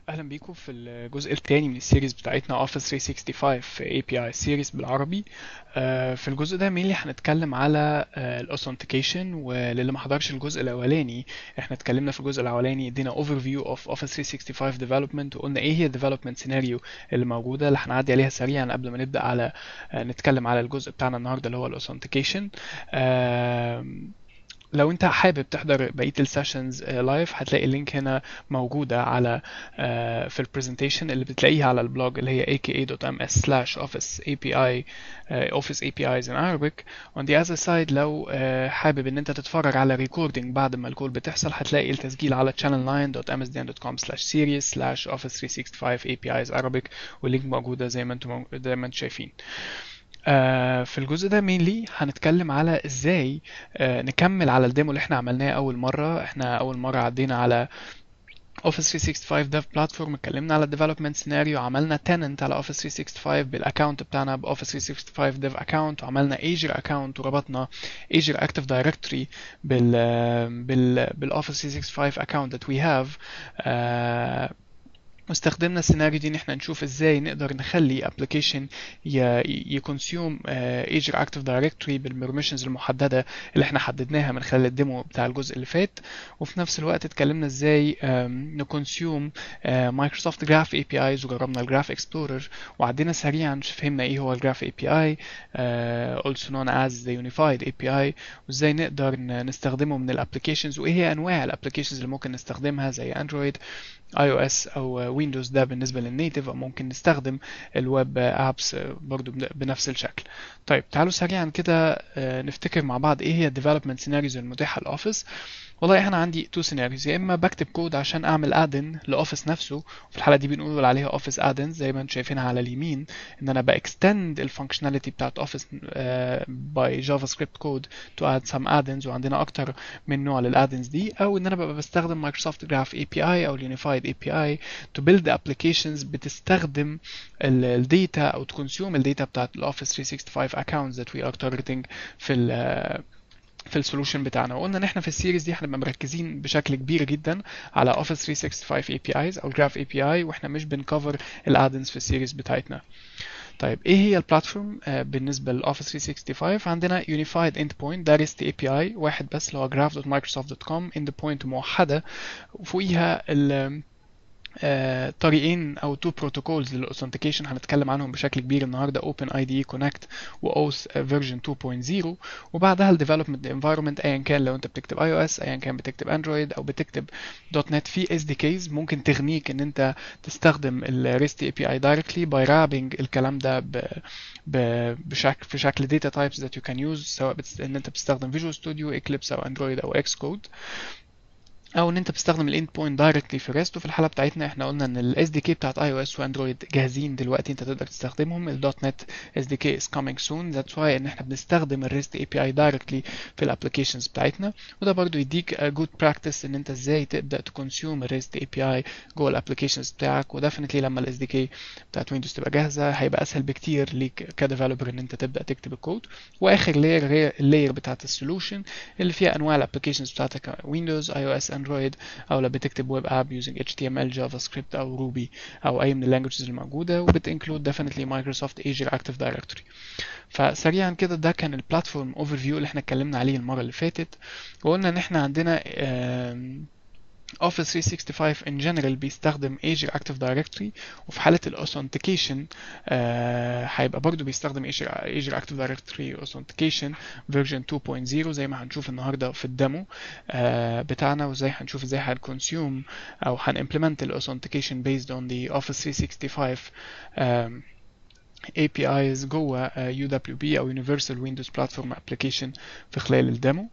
اهلا بيكم في الجزء الثاني من السيريز بتاعتنا اوفيس 365 في اي بي اي سيريز بالعربي آه، في الجزء ده مينلي هنتكلم على الاوثنتيكيشن وللي ما حضرش الجزء الاولاني احنا اتكلمنا في الجزء الاولاني ادينا اوفر فيو اوف اوفيس 365 ديفلوبمنت وقلنا ايه هي الديفلوبمنت سيناريو اللي موجوده اللي هنعدي عليها سريعا قبل ما نبدا على آه، نتكلم على الجزء بتاعنا النهارده اللي هو الاوثنتيكيشن لو انت حابب تحضر بقيه السيشنز لايف هتلاقي اللينك هنا موجوده على آه، في البرزنتيشن اللي بتلاقيها على البلوج اللي هي aka.ms/office.api office APIs in Arabic on the other side لو آه، حابب ان انت تتفرج على ريكوردينج بعد ما الكول بتحصل هتلاقي التسجيل على channel9.msdn.com/series/office365 APIs Arabic واللينك موجوده زي ما انتم زي ما انتم شايفين آه، في الجزء ده مينلي هنتكلم على ازاي آه، نكمل على الديمو اللي احنا عملناه اول مرة احنا اول مرة عدينا على Office 365 Dev Platform اتكلمنا على Development Scenario عملنا tenant على Office 365 بالاكونت بتاعنا ب Office 365 Dev Account وعملنا Azure Account وربطنا Azure Active Directory بال بال بال Office 365 account that we have آه، واستخدمنا السيناريو دي ان احنا نشوف ازاي نقدر نخلي ابلكيشن يكونسيوم ايجر اكتف دايركتوري بالبرميشنز المحدده اللي احنا حددناها من خلال الديمو بتاع الجزء اللي فات وفي نفس الوقت اتكلمنا ازاي نكونسيوم مايكروسوفت جراف اي بي ايز وجربنا الجراف اكسبلورر وعدينا سريعا فهمنا ايه هو الجراف اي بي اي also known as the unified API وازاي نقدر ن- نستخدمه من الابلكيشنز وايه هي انواع الابلكيشنز اللي ممكن نستخدمها زي اندرويد اي او اس او ويندوز ده بالنسبه للنيتف او ممكن نستخدم الويب ابس برضو بن- بنفس الشكل طيب تعالوا سريعا كده آه، نفتكر مع بعض ايه هي الديفلوبمنت سيناريوز المتاحه لاوفيس والله انا عندي تو سيناريوز يا اما بكتب كود عشان اعمل ادن لاوفيس نفسه وفي الحاله دي بنقول عليها اوفيس ادن زي ما انتم شايفينها على اليمين ان انا باكستند الفانكشناليتي بتاعت اوفيس باي جافا سكريبت كود تو اد سم ادنز وعندنا اكتر من نوع للادنز دي او ان انا ببقى بستخدم مايكروسوفت جراف اي بي اي او اليونيفايد اي بي اي تو بيلد ابلكيشنز بتستخدم الداتا او تكونسيوم الداتا بتاعت الاوفيس 365 accounts that we are targeting في ال في السولوشن بتاعنا وقلنا ان احنا في السيريز دي هنبقى مركزين بشكل كبير جدا على اوفيس 365 APIs او جراف API واحنا مش بنكفر الادنز في السيريز بتاعتنا طيب ايه هي البلاتفورم آه، بالنسبه للاوفيس 365 عندنا Unified Endpoint ده REST API واحد بس اللي هو graph.microsoft.com endpoint موحده وفوقيها ال آه، طريقين او تو بروتوكولز للاوثنتيكيشن هنتكلم عنهم بشكل كبير النهارده Open IDE Connect و Auth فيرجن 2.0 وبعدها الديفلوبمنت انفايرمنت ايا كان لو انت بتكتب اي او اس ايا كان بتكتب اندرويد او بتكتب دوت نت في اس دي كيز ممكن تغنيك ان انت تستخدم الريست اي بي اي دايركتلي باي رابنج الكلام ده ب ب بشكل في شكل داتا تايبس that you can use سواء بتست... ان انت بتستخدم فيجوال ستوديو اكليبس او اندرويد او اكس كود او ان انت بتستخدم الاند بوينت دايركتلي في ريست وفي الحاله بتاعتنا احنا قلنا ان الاس دي كي بتاعت اي او اس واندرويد جاهزين دلوقتي انت تقدر تستخدمهم الدوت نت اس دي كي از كامينج سون ذاتس واي ان احنا بنستخدم الريست اي بي اي دايركتلي في الابلكيشنز بتاعتنا وده برضو يديك جود براكتس ان انت ازاي تبدا تكونسيوم الريست اي بي اي جوه الابلكيشنز بتاعك وديفنتلي لما الاس دي كي بتاعت ويندوز تبقى جاهزه هيبقى اسهل بكتير ليك كديفلوبر ان انت تبدا تكتب الكود واخر لاير هي اللاير بتاعت السولوشن اللي فيها انواع الابلكيشنز بتاعتك ويندوز اي او اس اندرويد او لو بتكتب ويب اب using HTML JavaScript او روبي او اي من اللانجوجز الموجوده وبتنكلود definitely مايكروسوفت Azure Active Directory فسريعا كده ده كان البلاتفورم اوفر فيو اللي احنا اتكلمنا عليه المره اللي فاتت وقلنا ان احنا عندنا آم، Office 365 in general بيستخدم Azure Active Directory وفي حالة ال Authentication آه، هيبقى برضو بيستخدم Azure, Azure Active Directory Authentication version 2.0 زي ما هنشوف النهاردة في الديمو آه، بتاعنا وازاي هنشوف ازاي هنكونسيوم او هنimplement ال Authentication based on the Office 365 آم، APIs جوه آه، UWP او Universal Windows Platform Application في خلال الديمو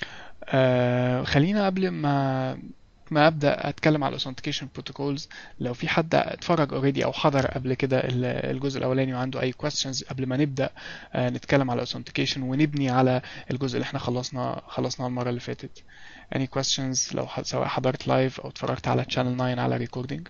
آه، خلينا قبل ما ما ابدا اتكلم على الاوثنتيكيشن بروتوكولز لو في حد اتفرج اوريدي او حضر قبل كده ال- الجزء الاولاني وعنده اي questions قبل ما نبدا آه، نتكلم على الاوثنتيكيشن ونبني على الجزء اللي احنا خلصنا خلصناه المره اللي فاتت any questions لو ح- سواء حضرت لايف او اتفرجت على channel 9 على ريكوردينج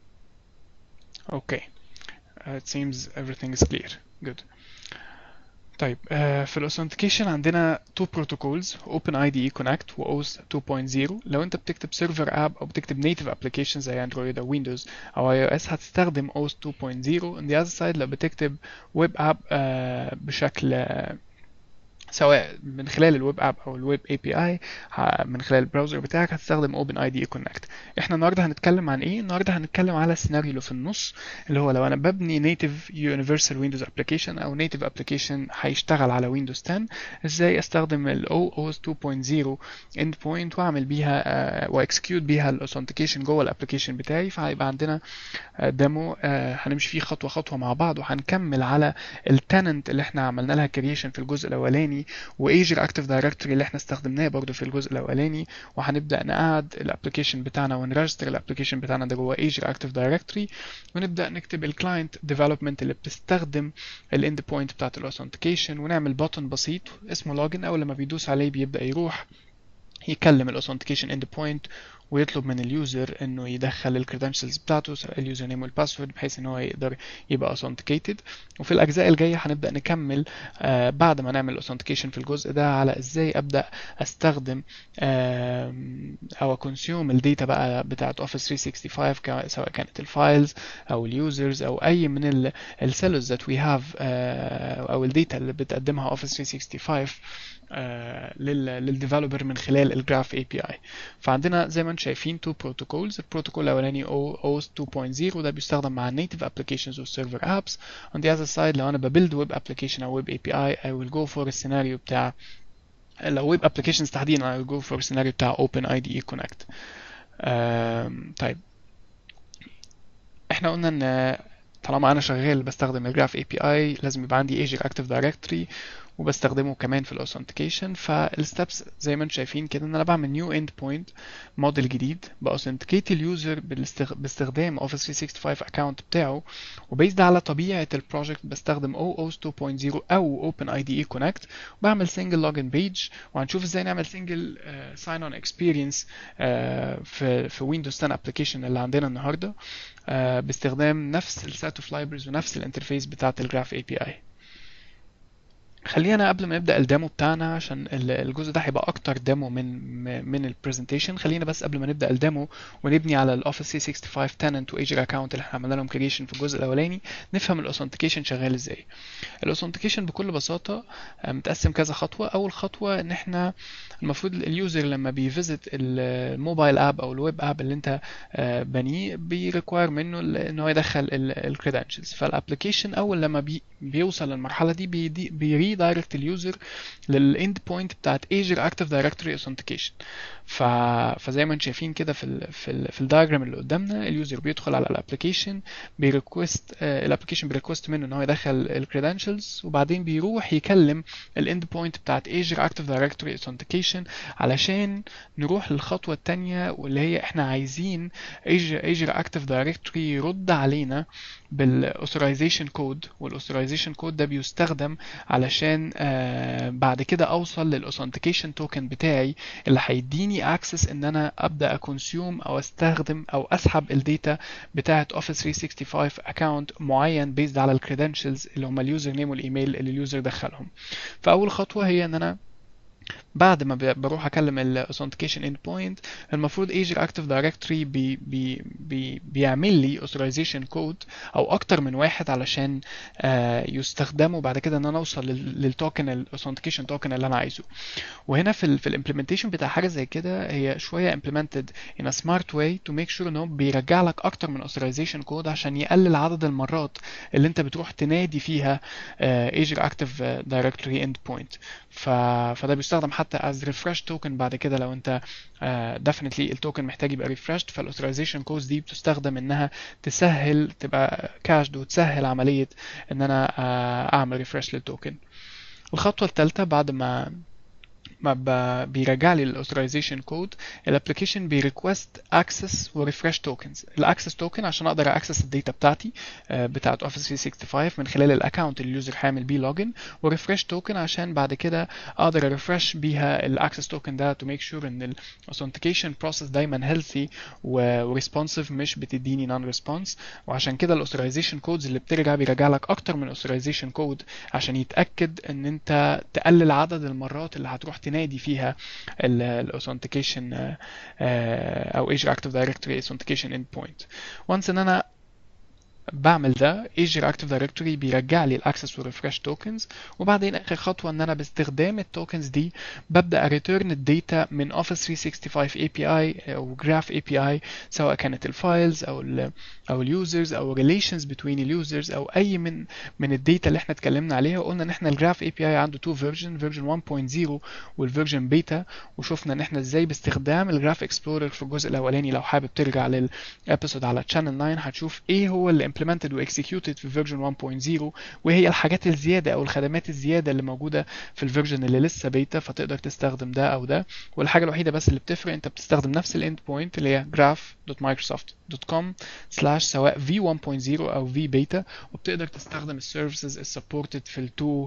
okay uh, it seems everything is clear good طيب آه، في الاوثنتيكيشن عندنا تو بروتوكولز اوبن اي دي كونكت واوث 2.0 لو انت بتكتب سيرفر اب او بتكتب نيتف ابلكيشن زي اندرويد او ويندوز او اي او اس هتستخدم اوث 2.0 on the other side لو بتكتب ويب اب بشكل آه، سواء من خلال الويب اب او الويب اي بي اي من خلال البراوزر بتاعك هتستخدم اوبن اي دي كونكت احنا النهارده هنتكلم عن ايه النهارده هنتكلم على السيناريو اللي في النص اللي هو لو انا ببني نيتف يونيفرسال ويندوز ابلكيشن او نيتف ابلكيشن هيشتغل على ويندوز 10 ازاي استخدم الاو او اس 2.0 اند بوينت واعمل بيها واكسكيوت بيها الاوثنتيكيشن جوه الابلكيشن بتاعي فهيبقى عندنا ديمو هنمشي فيه خطوه خطوه مع بعض وهنكمل على التننت اللي احنا عملنا لها كرييشن في الجزء الاولاني وايجر اكتف دايركتوري اللي احنا استخدمناه برضو في الجزء الاولاني وهنبدا نقعد الابلكيشن بتاعنا ونرجستر الابلكيشن بتاعنا ده جوه ايجر اكتف دايركتوري ونبدا نكتب الكلاينت ديفلوبمنت اللي بتستخدم الاند بوينت بتاعت الاوثنتيكيشن ونعمل بutton بسيط اسمه لوجن اول لما بيدوس عليه بيبدا يروح يكلم الاوثنتيكيشن اند بوينت ويطلب من اليوزر انه يدخل الكريدنشلز بتاعته سواء اليوزر نيم والباسورد بحيث ان هو يقدر يبقى authenticated وفي الاجزاء الجايه هنبدا نكمل آه بعد ما نعمل authentication في الجزء ده على ازاي ابدا استخدم آه او كونسيوم الداتا بقى بتاعه اوفيس 365 سواء كانت الفايلز او اليوزرز او اي من السيلز ذات وي هاف او الداتا اللي بتقدمها اوفيس 365 للديفلوبر من خلال الجراف اي بي اي فعندنا زي ما انتم شايفين تو بروتوكولز البروتوكول الاولاني اوث 2.0 وده بيستخدم مع النيتف ابلكيشنز والسيرفر ابس on the other side لو انا ببيلد ويب ابلكيشن او ويب اي بي اي I will go for السيناريو بتاع لو ويب ابلكيشنز تحديدا I will go for السيناريو بتاع Open IDE Connect طيب احنا قلنا ان طالما انا شغال بستخدم الجراف اي بي اي لازم يبقى عندي ايجر اكتف دايركتوري وبستخدمه كمان في الاوثنتيكيشن فالستبس زي ما انتم شايفين كده ان انا بعمل نيو اند بوينت موديل جديد باوثنتيكيت اليوزر باستخدام اوفيس 365 اكونت بتاعه وبيزد على طبيعه البروجكت بستخدم او اوس 2.0 او اوبن اي دي اي كونكت وبعمل سنجل لوجن بيج وهنشوف ازاي نعمل سنجل ساين اون اكسبيرينس في في ويندوز 10 ابلكيشن اللي عندنا النهارده uh, باستخدام نفس السيت اوف لايبرز ونفس الانترفيس بتاعه الجراف اي بي اي خلينا قبل ما نبدا الديمو بتاعنا عشان الجزء ده هيبقى اكتر ديمو من من البرزنتيشن خلينا بس قبل ما نبدا الديمو ونبني على الاوفيس 365 تننت وايجر اكونت اللي احنا عملنا لهم كريشن في الجزء الاولاني نفهم الاوثنتيكيشن شغال ازاي الاوثنتيكيشن بكل بساطه متقسم كذا خطوه اول خطوه ان احنا المفروض اليوزر لما بيفيزت الموبايل اب او الويب اب اللي انت بنيه بيريكواير منه ان هو يدخل الكريدنشلز فالابلكيشن اول لما بي بيوصل للمرحله دي بيري بي دايركت اليوزر للاند بوينت بتاعت ايجر اكتف دايركتوري اوثنتيكيشن ف... فزي ما انتم شايفين كده في ال في, ال في الدايجرام اللي قدامنا اليوزر بيدخل على الابلكيشن بيريكوست الابلكيشن بيريكوست منه ان هو يدخل الكريدنشلز وبعدين بيروح يكلم الاند بوينت بتاعت ايجر اكتف دايركتوري اوثنتيكيشن علشان نروح للخطوه الثانيه واللي هي احنا عايزين ايجر اكتف دايركتوري يرد علينا بالاوثرايزيشن كود والاوثرايزيشن كود ده بيستخدم علشان آه بعد كده اوصل للاوثنتيكيشن توكن بتاعي اللي هيديني اكسس ان انا ابدا اكونسيوم او استخدم او اسحب الداتا بتاعه اوفيس 365 اكونت معين بيزد على الكريدنشلز اللي هم اليوزر نيم والايميل اللي اليوزر دخلهم فاول خطوه هي ان انا بعد ما بروح اكلم الاوثنتيكيشن اند بوينت المفروض ايجر اكتف دايركتوري بي بي بي بيعمل لي اوثرايزيشن كود او اكتر من واحد علشان آه يستخدموا بعد كده ان انا اوصل للتوكن الاوثنتيكيشن توكن اللي انا عايزه وهنا في ال في الامبلمنتيشن بتاع حاجه زي كده هي شويه implemented in a smart way to make sure ان هو بيرجع لك اكتر من اوثرايزيشن كود عشان يقلل عدد المرات اللي انت بتروح تنادي فيها ايجر اكتف دايركتوري اند بوينت فده بيستخدم حتى as refresh token بعد كده لو انت uh, definitely التوكن محتاج يبقى refreshed فالاوثرايزيشن كودز دي بتستخدم انها تسهل تبقى كاشد وتسهل عمليه ان انا uh, اعمل refresh للتوكن الخطوه الثالثه بعد ما ما ب- بيرجع لي الاوثرايزيشن كود الابلكيشن بيريكوست اكسس وريفرش توكنز الاكسس توكن عشان اقدر اكسس الداتا بتاعتي آه، بتاعت اوفيس 365 من خلال الاكونت اللي اليوزر هيعمل بيه لوجن وريفرش توكن عشان بعد كده اقدر اريفرش بيها الاكسس توكن ده تو ميك شور ان الاوثنتيكيشن بروسيس دايما هيلثي وريسبونسيف مش بتديني نون ريسبونس وعشان كده الاوثرايزيشن كودز اللي بترجع بيرجع لك اكتر من اوثرايزيشن كود عشان يتاكد ان انت تقلل عدد المرات اللي هتروح تنادي فيها الاوثنتيكيشن او Azure Active Directory Authentication Endpoint once ان انا بعمل ده Azure Active Directory بيرجع لي الاكسس والريفرش توكنز وبعدين اخر خطوه ان انا باستخدام التوكنز دي ببدا اريتيرن الداتا من Office 365 API او Graph API سواء كانت الفايلز او ال او اليوزرز او relations between اليوزرز او اي من من الداتا اللي احنا اتكلمنا عليها وقلنا ان احنا الجراف API عنده تو فيرجن فيرجن 1.0 والفيرجن بيتا وشفنا ان احنا ازاي باستخدام الجراف اكسبلورر في الجزء الاولاني لو حابب ترجع للابيسود على تشانل 9 هتشوف ايه هو اللي implemented و executed في فيرجن 1.0 وهي الحاجات الزياده او الخدمات الزياده اللي موجوده في الفيرجن اللي لسه بيتا فتقدر تستخدم ده او ده والحاجه الوحيده بس اللي بتفرق انت بتستخدم نفس الاند بوينت اللي هي graph.microsoft.com سلاش سواء v1.0 او v beta وبتقدر تستخدم السيرفيسز السبورتد في التو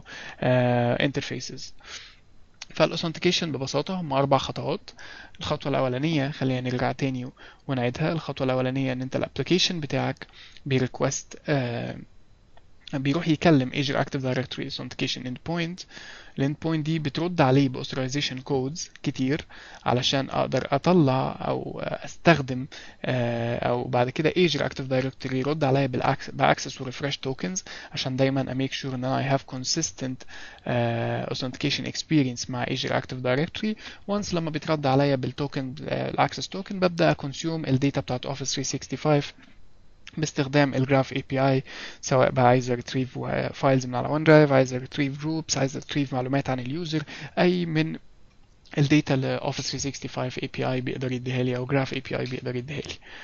انترفيسز فالاوثنتيكيشن ببساطة هم أربع خطوات الخطوة الأولانية خلينا نرجع تاني ونعيدها الخطوة الأولانية إن أنت الابلكيشن بتاعك بيريكوست آه بيروح يكلم Azure Active Directory Authentication Endpoint الاندبوينت دي بترد عليه باوثرايزيشن كودز كتير علشان اقدر اطلع او استخدم او بعد كده Azure Active Directory يرد عليا باكسس وريفرش توكنز عشان دايما اميك شور ان انا I have consistent uh, authentication experience مع Azure Active Directory once لما بيترد عليا بالتوكن الاكسس توكن ببدا اكونسيوم الداتا بتاعت Office 365 باستخدام الجراف اي بي اي سواء بقى عايز ريتريف فايلز من على ون درايف عايز ريتريف جروبس عايز ريتريف معلومات عن اليوزر اي من الداتا اللي اوفيس 365 اي بي اي بيقدر يديها لي او جراف اي بي اي بيقدر يديها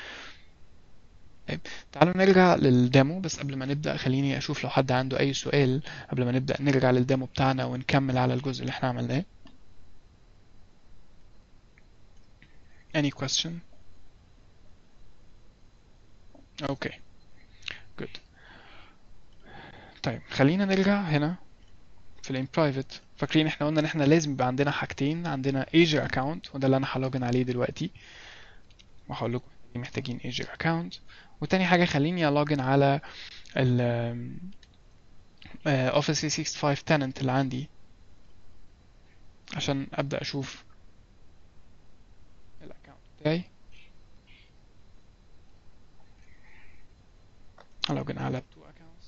لي تعالوا نرجع للديمو بس قبل ما نبدأ خليني أشوف لو حد عنده أي سؤال قبل ما نبدأ نرجع للديمو بتاعنا ونكمل على الجزء اللي احنا عملناه Any question? اوكي جود طيب خلينا نرجع هنا في الان برايفت فاكرين احنا قلنا ان احنا لازم يبقى عندنا حاجتين عندنا Azure account وده اللي انا هلوجن عليه دلوقتي وهقول لكم محتاجين Azure account وتاني حاجة خليني الوجن على ال Office 365 tenant اللي عندي عشان ابدأ اشوف الاكونت بتاعي login على two accounts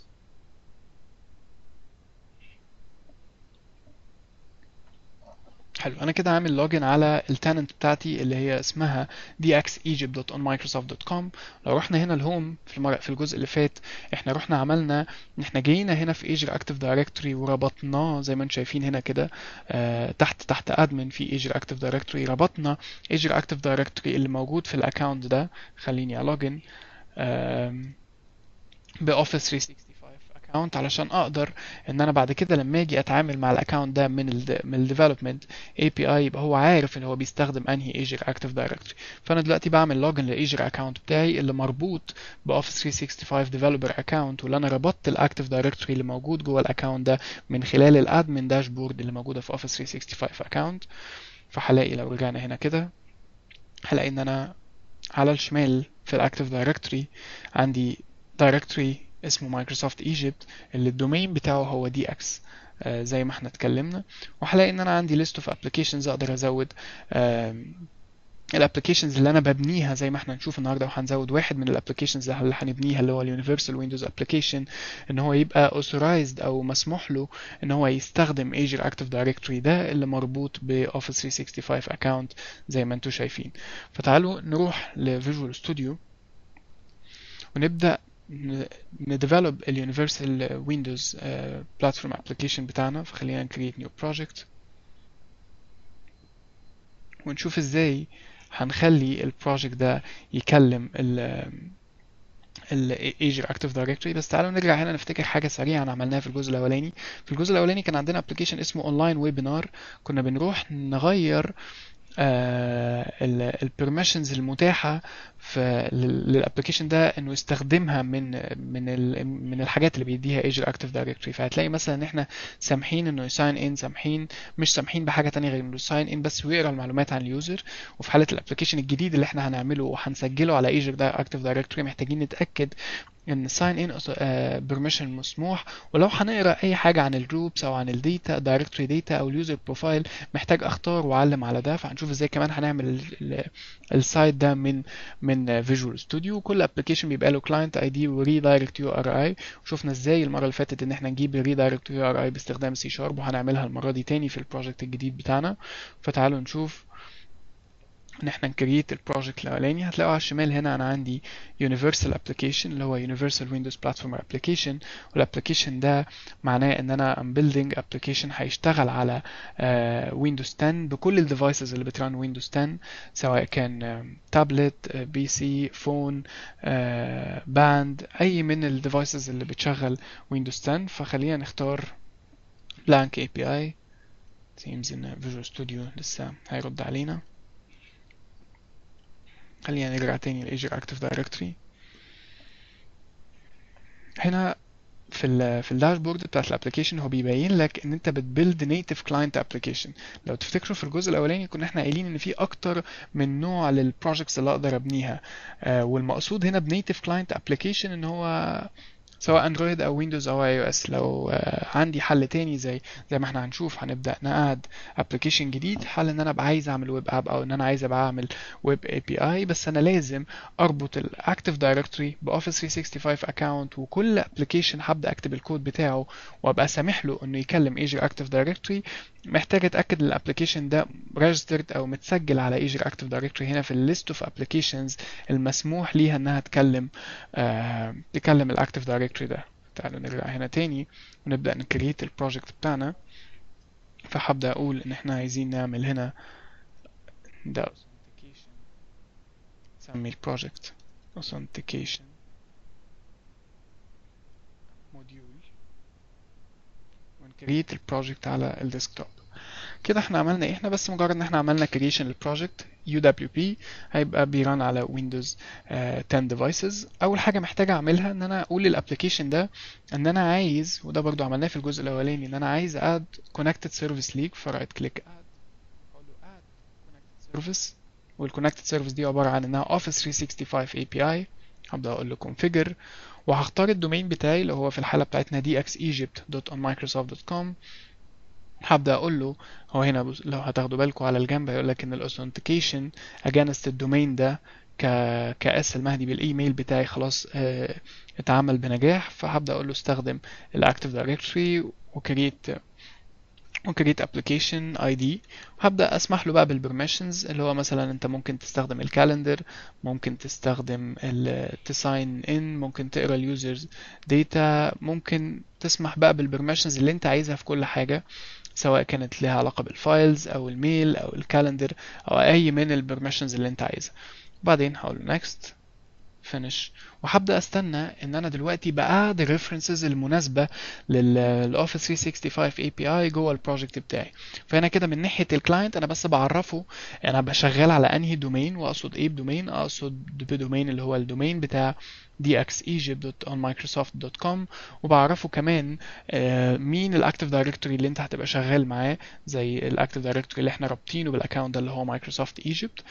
حلو انا كده عامل لوجن على التاننت بتاعتي اللي هي اسمها dxegypt.onmicrosoft.com لو رحنا هنا الهوم في المر... في الجزء اللي فات احنا رحنا عملنا ان احنا جينا هنا في Azure Active Directory وربطناه زي ما انتم شايفين هنا كده آه تحت تحت ادمن في Azure Active Directory ربطنا Azure Active Directory اللي موجود في الاكونت ده خليني الوجن آه باوفيس 365 اكونت علشان اقدر ان انا بعد كده لما اجي اتعامل مع الاكونت ده من ال من الديفلوبمنت اي بي اي يبقى هو عارف ان هو بيستخدم انهي ايجر اكتف دايركتوري فانا دلوقتي بعمل لوجن للايجر اكونت بتاعي اللي مربوط باوفيس 365 ديفلوبر اكونت واللي انا ربطت الاكتف دايركتوري اللي موجود جوه الاكونت ده من خلال الادمن داشبورد اللي موجوده في اوفيس 365 اكونت فهلاقي لو رجعنا هنا كده هلاقي ان انا على الشمال في الاكتف دايركتوري عندي دايركتوري اسمه مايكروسوفت ايجيبت اللي الدومين بتاعه هو دي اكس آه زي ما احنا اتكلمنا وهلاقي ان انا عندي ليست اوف ابلكيشنز اقدر ازود الابلكيشنز اللي انا ببنيها زي ما احنا نشوف النهارده وهنزود واحد من الابلكيشنز اللي هنبنيها اللي هو اليونيفرسال ويندوز ابلكيشن ان هو يبقى authorized او مسموح له ان هو يستخدم Azure Active Directory ده اللي مربوط باوفيس 365 اكونت زي ما انتم شايفين فتعالوا نروح لفيجوال ستوديو ونبدا نديفلوب اليونيفرسال ويندوز بلاتفورم ابلكيشن بتاعنا فخلينا نكريت نيو بروجكت ونشوف ازاي هنخلي البروجكت ده يكلم ال ال Azure Active Directory بس تعالوا نرجع هنا نفتكر حاجة سريعة عملناها في الجزء الأولاني في الجزء الأولاني كان عندنا application اسمه Online Webinar كنا بنروح نغير البرميشنز المتاحة في للابلكيشن ده انه يستخدمها من من ال من الحاجات اللي بيديها Azure Active Directory فهتلاقي مثلا ان احنا سامحين انه يساين ان سامحين مش سامحين بحاجة تانية غير انه يساين ان بس ويقرا المعلومات عن اليوزر وفي حالة الابلكيشن الجديد اللي احنا هنعمله وهنسجله على Azure Active Directory محتاجين نتأكد ان sign in بيرميشن مسموح ولو هنقرا اي حاجه عن الجروبس او عن الداتا دايركتوري داتا او اليوزر بروفايل محتاج اختار واعلم على ده فهنشوف ازاي كمان هنعمل السايت ده من من فيجوال ستوديو كل ابلكيشن بيبقى له كلاينت اي دي وريدايركت يو ار اي وشفنا ازاي المره اللي فاتت ان احنا نجيب الريدايركت يو ار اي باستخدام سي شارب وهنعملها المره دي تاني في البروجكت الجديد بتاعنا فتعالوا نشوف ان احنا نكريت البروجكت الاولاني هتلاقوا على الشمال هنا انا عندي universal application اللي هو universal windows platform application والابلكيشن ده معناه ان انا I'm building application هيشتغل على ويندوز 10 بكل الديفايسز اللي بتران ويندوز 10 سواء كان تابلت بي سي فون باند اي من الديفايسز اللي بتشغل ويندوز 10 فخلينا نختار blank API seems ان Visual Studio لسه هيرد علينا خلينا نرجع تاني لايجر اكتف دايركتوري هنا في ال في الداشبورد بتاعت الابلكيشن هو بيبين لك ان انت بتبيلد نيتف كلاينت ابلكيشن لو تفتكروا في الجزء الاولاني كنا احنا قايلين ان في اكتر من نوع للبروجكتس اللي اقدر ابنيها آه والمقصود هنا بنيتف كلاينت ابلكيشن ان هو سواء اندرويد او ويندوز او اي او اس لو عندي حل تاني زي زي ما احنا هنشوف هنبدا نقعد ابلكيشن جديد حل ان انا ابقى عايز اعمل ويب اب او ان انا عايز ابقى اعمل ويب اي بي اي بس انا لازم اربط الاكتيف دايركتوري باوفيس 365 اكونت وكل ابلكيشن هبدا اكتب الكود بتاعه وابقى سامح له انه يكلم ايجر اكتيف دايركتوري محتاج اتاكد ان الابلكيشن ده ريجسترد او متسجل على ايجر اكتيف دايركتوري هنا في الليست اوف ابلكيشنز المسموح ليها انها تكلم آه تكلم الاكتيف دايركتوري ده تعالوا نرجع هنا تاني ونبدا نكريت البروجكت بتاعنا فهبدا اقول ان احنا عايزين نعمل هنا ده نسمي البروجكت authentication موديول ونكريت البروجكت على الديسكتوب كده احنا عملنا ايه احنا بس مجرد ان احنا عملنا creation للبروجكت UWP هيبقى بيران على ويندوز 10 ديفايسز اول حاجه محتاج اعملها ان انا اقول للابلكيشن ده ان انا عايز وده برضو عملناه في الجزء الاولاني ان انا عايز اد connected service ليك فرايت كليك اد اقول له اد connected service والconnected service دي عباره عن انها office 365 API هبدا اقول له configure وهختار الدومين بتاعي اللي هو في الحاله بتاعتنا dxegypt.onmicrosoft.com هبدا اقول له هو هنا لو هتاخدوا بالكم على الجنب هيقول لك ان الاوثنتيكيشن اجانست الدومين ده ك كاس المهدي بالايميل بتاعي خلاص اه اتعمل بنجاح فهبدا اقول له استخدم الاكتيف دايركتوري وكريت وكريت ابلكيشن اي دي هبدا اسمح له بقى بالبرميشنز اللي هو مثلا انت ممكن تستخدم الكالندر ممكن تستخدم تساين ان ممكن تقرا اليوزرز داتا ممكن تسمح بقى بالبرميشنز اللي انت عايزها في كل حاجه سواء كانت لها علاقه بالفايلز او الميل او الكالندر او اي من البرميشنز اللي انت عايزها بعدين هقول next finish وهبدا استنى ان انا دلوقتي بقعد الريفرنسز المناسبه للاوفيس 365 اي بي اي جوه البروجكت بتاعي فهنا كده من ناحيه الكلاينت انا بس بعرفه انا بشغال على انهي دومين واقصد ايه بدومين اقصد بدومين اللي هو الدومين بتاع dxegypt.onmicrosoft.com وبعرفه كمان مين الاكتيف دايركتوري اللي انت هتبقى شغال معاه زي الاكتيف دايركتوري اللي احنا رابطينه بالاكونت ده اللي هو مايكروسوفت ايجيبت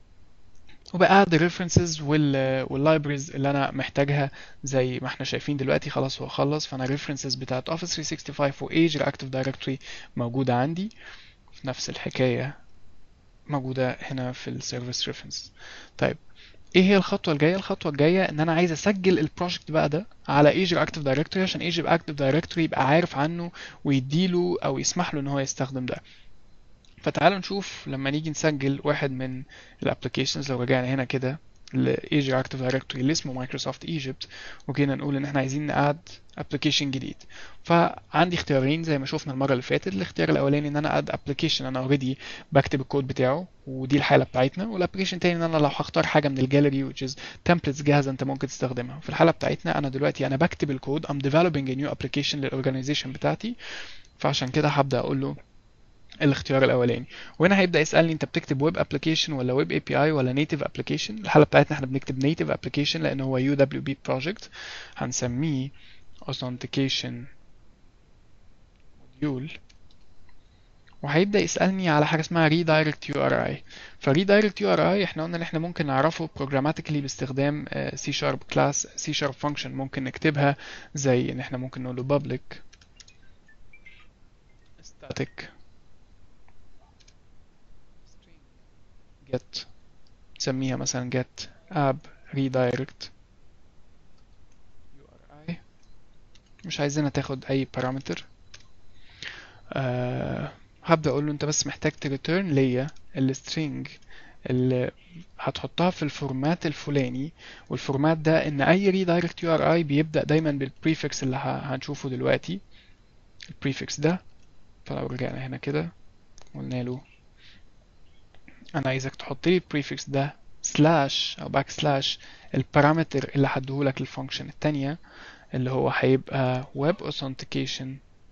وبقعد الريفرنسز واللايبرز اللي انا محتاجها زي ما احنا شايفين دلوقتي خلاص هو خلص فانا الريفرنسز بتاعت اوفيس 365 وايجر اكتيف دايركتوري موجوده عندي نفس الحكايه موجوده هنا في السيرفيس ريفرنس طيب ايه هي الخطوه الجايه الخطوه الجايه ان انا عايز اسجل البروجكت بقى ده على ايجر اكتيف دايركتوري عشان ايجر اكتيف دايركتوري يبقى عارف عنه ويديله او يسمح له ان هو يستخدم ده فتعالوا نشوف لما نيجي نسجل واحد من الابلكيشنز لو رجعنا هنا كده لايجر اكتف دايركتوري اللي اسمه مايكروسوفت ايجيبت وجينا نقول ان احنا عايزين ناد ابلكيشن جديد فعندي اختيارين زي ما شفنا المره اللي فاتت الاختيار الاولاني ان انا اد ابلكيشن انا اوريدي بكتب الكود بتاعه ودي الحاله بتاعتنا والابلكيشن تاني ان انا لو هختار حاجه من الجاليري which is templates جاهزه انت ممكن تستخدمها في الحاله بتاعتنا انا دلوقتي انا بكتب الكود I'm developing a new application للاورجانيزيشن بتاعتي فعشان كده هبدا اقول له الاختيار الاولاني وهنا هيبدا يسالني انت بتكتب ويب ابلكيشن ولا ويب اي بي اي ولا نيتيف ابلكيشن الحاله بتاعتنا احنا بنكتب نيتيف ابلكيشن لان هو يو دبليو بي بروجكت هنسميه authentication module وهيبدا يسالني على حاجه اسمها redirect URI فredirect URI احنا قلنا ان احنا ممكن نعرفه programmatically باستخدام C sharp class C sharp function ممكن نكتبها زي ان احنا ممكن نقول له public static get نسميها مثلا get app redirect URI مش عايزينها تاخد اي بارامتر أه هبدأ اقول له انت بس محتاج تريتيرن ليا السترينج اللي هتحطها في الفورمات الفلاني والفورمات ده ان اي ريدايركت يو ار اي بيبدأ دايما بالبريفكس اللي هنشوفه دلوقتي البريفكس ده فلو رجعنا هنا كده قلنا له انا عايزك تحط لي البريفكس ده سلاش او باك سلاش البارامتر اللي هديهولك للفانكشن التانية اللي هو هيبقى web authentication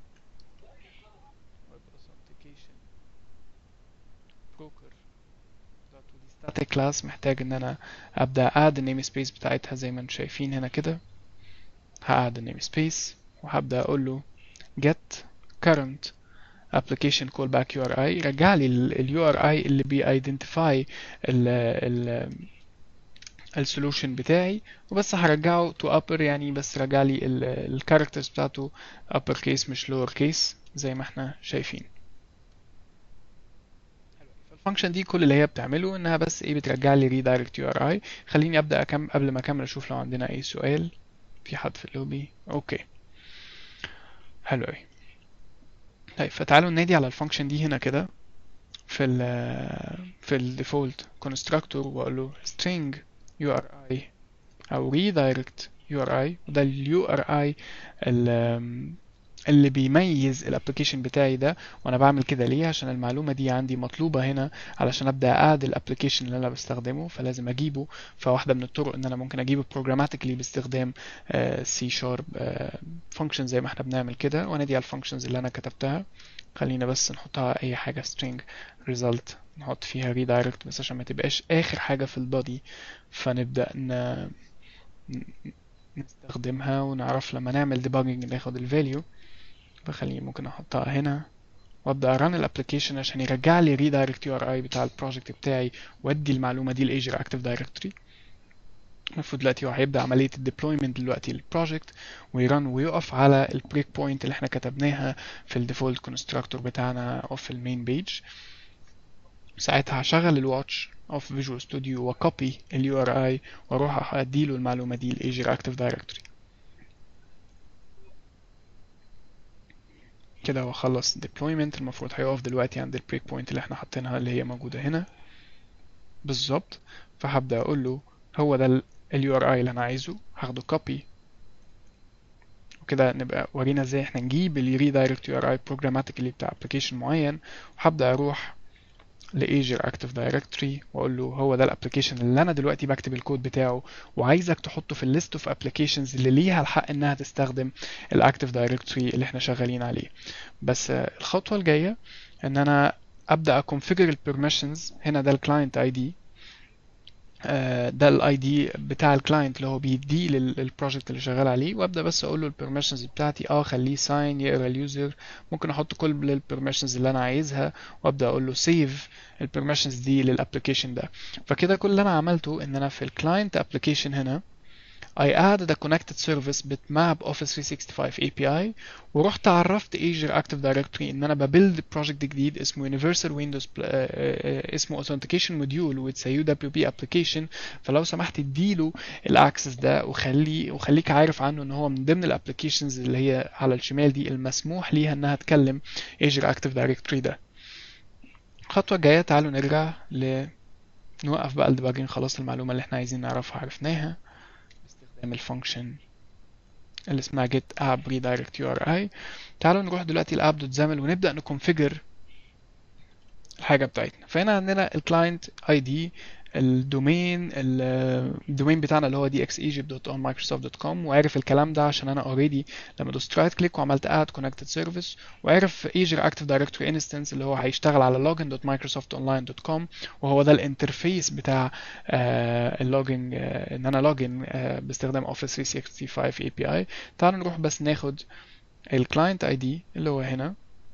static class محتاج ان انا ابدا add النيم سبيس بتاعتها زي ما انتم شايفين هنا كده هاد النيم سبيس وهبدا اقول له get current application callback URI رجع لي ال URI اللي بي identify ال ال السولوشن بتاعي وبس هرجعه to upper يعني بس رجع لي الكاركترز بتاعته upper case مش lower case زي ما احنا شايفين الفانكشن دي كل اللي هي بتعمله انها بس ايه بترجع لي ريدايركت يو ار اي خليني ابدا أكمل قبل ما اكمل اشوف لو عندنا اي سؤال في حد في اللوبي اوكي حلو قوي طيب فتعالوا ننادي على الفانكشن دي هنا كده في ال في الديفولت كونستراكتور واقول له string URI او redirect URI وده ال URI اللي بيميز الابلكيشن بتاعي ده وانا بعمل كده ليه عشان المعلومه دي عندي مطلوبه هنا علشان ابدا اد الابلكيشن اللي انا بستخدمه فلازم اجيبه فواحده من الطرق ان انا ممكن اجيبه بروجراماتيكلي باستخدام سي شارب فانكشن زي ما احنا بنعمل كده وانادي على الفانكشنز اللي انا كتبتها خلينا بس نحطها اي حاجه string result نحط فيها redirect بس عشان ما تبقاش اخر حاجه في البادي فنبدا ن... نستخدمها ونعرف لما نعمل debugging ناخد الفاليو فخليني ممكن احطها هنا وابدا اران الابلكيشن عشان يرجع لي ريدايركت يو ار اي بتاع البروجكت بتاعي وادي المعلومه دي لايجر اكتف دايركتوري المفروض دلوقتي هو هيبدا عمليه الديبلويمنت دلوقتي للبروجكت ويران ويقف على البريك بوينت اللي احنا كتبناها في الديفولت كونستراكتور بتاعنا اوف المين بيج ساعتها هشغل الواتش اوف فيجوال ستوديو وكوبي اليو ار اي واروح اديله المعلومه دي لايجر اكتف دايركتوري كده هو خلص deployment المفروض هيقف دلوقتي عند البريك بوينت اللي احنا حاطينها اللي هي موجودة هنا بالظبط فهبدأ اقول له هو ده ال URI اللي انا عايزه هاخده copy وكده نبقى ورينا ازاي احنا نجيب ال redirect URI programmatically بتاع application معين وهبدأ اروح لأجر Active Directory وأقول له هو ده الابلكيشن اللي أنا دلوقتي بكتب الكود بتاعه وعايزك تحطه في الليست اوف ابلكيشنز اللي ليها الحق إنها تستخدم الأكتيف دايركتوري اللي احنا شغالين عليه بس الخطوة الجاية إن أنا أبدأ أكونفيجر البرميشنز هنا ده الكلاينت اي دي ده الاي دي بتاع الكلاينت اللي هو بيديه للبروجكت اللي شغال عليه وابدا بس اقول له البرميشنز بتاعتي اه خليه ساين يقرا اليوزر ممكن احط كل البرميشنز اللي انا عايزها وابدا اقول له سيف البرميشنز دي للابلكيشن ده فكده كل اللي انا عملته ان انا في الكلاينت ابلكيشن هنا I added a connected service بتماب Office 365 API ورحت عرفت Azure Active Directory ان انا ببيلد بروجكت جديد اسمه Universal Windows اسمه Authentication Module with a UWP application فلو سمحت اديله الاكسس ده وخلي وخليك عارف عنه ان هو من ضمن الابلكيشنز اللي هي على الشمال دي المسموح ليها انها تكلم Azure Active Directory ده الخطوة الجاية تعالوا نرجع ل نوقف بقى الديباجنج خلاص المعلومة اللي احنا عايزين نعرفها عرفناها باستخدام الفانكشن اللي اسمها get app redirect URI تعالوا نروح دلوقتي الاب دوت زامل ونبدأ نكونفيجر الحاجة بتاعتنا فهنا عندنا الكلاينت اي دي الدومين الدومين بتاعنا اللي هو dxegypt.onmicrosoft.com وعارف الكلام ده عشان انا اوريدي لما دوست رايت كليك وعملت add connected service وعارف Azure Active Directory Instance اللي هو هيشتغل على login.microsoftonline.com وهو ده الانترفيس بتاع اللوجن ان انا لوجن باستخدام Office 365 API تعالوا نروح بس ناخد الكلاينت اي دي اللي هو هنا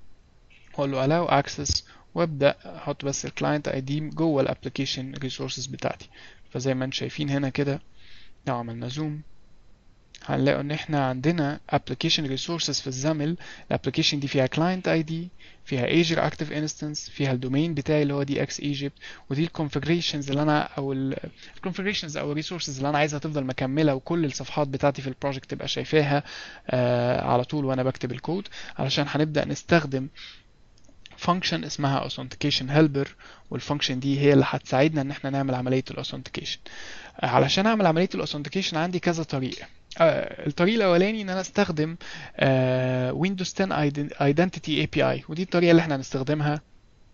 واقول له allow access وابدا احط بس الكلاينت اي دي جوه الابلكيشن ريسورسز بتاعتي فزي ما انتم شايفين هنا كده لو عملنا زوم هنلاقي ان احنا عندنا application resources في الزمل الابلكيشن دي فيها client ID فيها Azure Active Instance فيها الدومين بتاعي اللي هو دي اكس ايجيبت ودي الكونفجريشنز اللي انا او الكونفجريشنز او الريسورسز اللي انا عايزها تفضل مكمله وكل الصفحات بتاعتي في البروجكت تبقى شايفاها آه على طول وانا بكتب الكود علشان هنبدا نستخدم فانكشن اسمها authentication helper والفانكشن دي هي اللي هتساعدنا ان احنا نعمل عمليه الاوثنتيكيشن علشان اعمل عمليه الاوثنتيكيشن عندي كذا طريقه آه الطريقه الاولاني ان انا استخدم آه Windows 10 Identity API ودي الطريقه اللي احنا هنستخدمها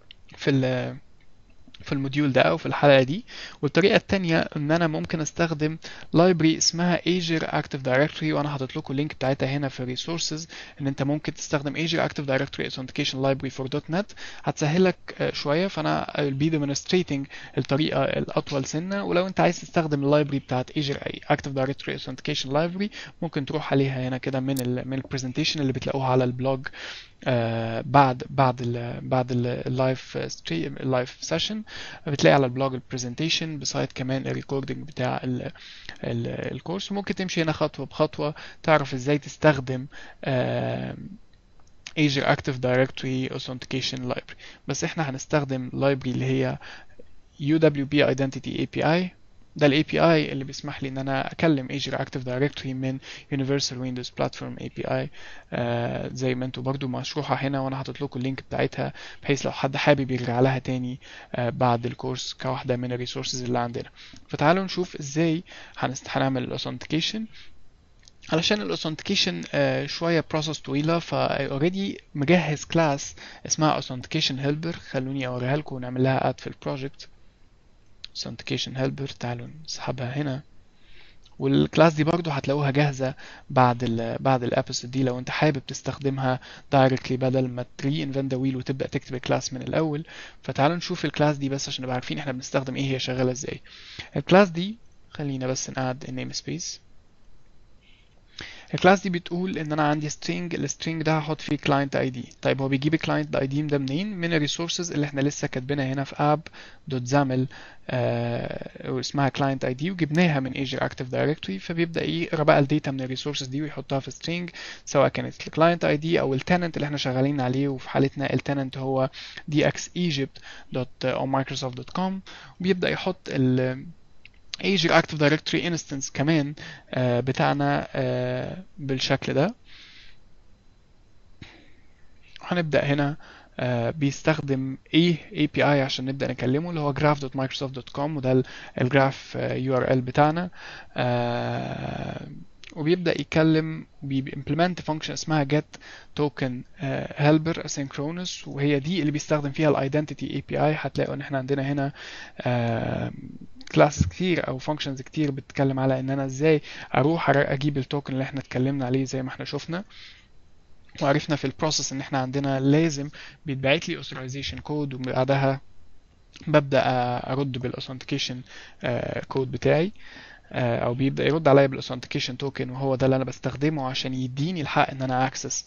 في في الموديول ده او في الحلقه دي والطريقه الثانيه ان انا ممكن استخدم لايبرري اسمها Azure Active Directory وانا حاطط لكم اللينك بتاعتها هنا في الريسورسز ان انت ممكن تستخدم Azure Active Directory Authentication Library for .NET هتسهلك شويه فانا I'll be demonstrating الطريقه الاطول سنه ولو انت عايز تستخدم اللايبرري بتاعت Azure Active Directory Authentication Library ممكن تروح عليها هنا كده من ال من البرزنتيشن اللي بتلاقوها على البلوج آه بعد بعد ال بعد اللايف ستريم اللايف سيشن بتلاقي على البلوج البرزنتيشن بسايد كمان الريكوردنج بتاع ال ال الكورس ممكن تمشي هنا خطوه بخطوه تعرف ازاي تستخدم آه Azure Active Directory Authentication Library بس احنا هنستخدم library اللي هي UWP Identity API ده ال API اللي بيسمح لي ان انا اكلم Azure Active Directory من Universal Windows Platform API آه زي ما انتوا برضو مشروحة هنا وانا حاطط لكم اللينك بتاعتها بحيث لو حد حابب يرجع لها تاني آه بعد الكورس كواحدة من الريسورسز اللي عندنا فتعالوا نشوف ازاي هنست... هنعمل الاوثنتيكيشن علشان الاوثنتيكيشن آه شويه بروسس طويله فا اوريدي مجهز كلاس اسمها authentication helper خلوني اوريها لكم ونعمل لها اد في البروجكت authentication helper تعالوا نسحبها هنا والكلاس دي برضو هتلاقوها جاهزة بعد ال بعد الابيسود دي لو انت حابب تستخدمها دايركتلي بدل ما تري انفنت ذا ويل وتبدا تكتب الكلاس من الاول فتعالوا نشوف الكلاس دي بس عشان نبقى عارفين احنا بنستخدم ايه هي شغالة ازاي الكلاس دي خلينا بس نقعد النيم سبيس الكلاس دي بتقول ان انا عندي string السترينج ده هحط فيه client id طيب هو بيجيب الكلاينت اي دي ده منين من الريسورسز اللي احنا لسه كاتبينها هنا في app.xaml آه اسمها client id وجبناها من Azure Active Directory فبيبدا يقرا بقى الداتا من الريسورسز دي ويحطها في string سواء كانت الكلاينت اي دي او التننت اللي احنا شغالين عليه وفي حالتنا التننت هو dxegypt.onmicrosoft.com وبيبدا يحط ال Azure Active Directory Instance كمان آه بتاعنا آه بالشكل ده هنبدأ هنا آه بيستخدم ايه API عشان نبدأ نكلمه اللي هو graph.microsoft.com وده الجراف URL بتاعنا وبيبدأ يتكلم بيمبلمنت فانكشن اسمها get token helper asynchronous وهي دي اللي بيستخدم فيها الايدنتيتي API هتلاقوا ان احنا عندنا هنا كلاسز كتير او فانكشنز كتير بتتكلم على ان انا ازاي اروح اجيب التوكن اللي احنا اتكلمنا عليه زي ما احنا شفنا وعرفنا في البروسيس ان احنا عندنا لازم بيتبعت لي authorization كود وبعدها ببدا ارد بالاوثنتيكيشن كود بتاعي او بيبدا يرد عليا بالاوثنتيكيشن توكن وهو ده اللي انا بستخدمه عشان يديني الحق ان انا اكسس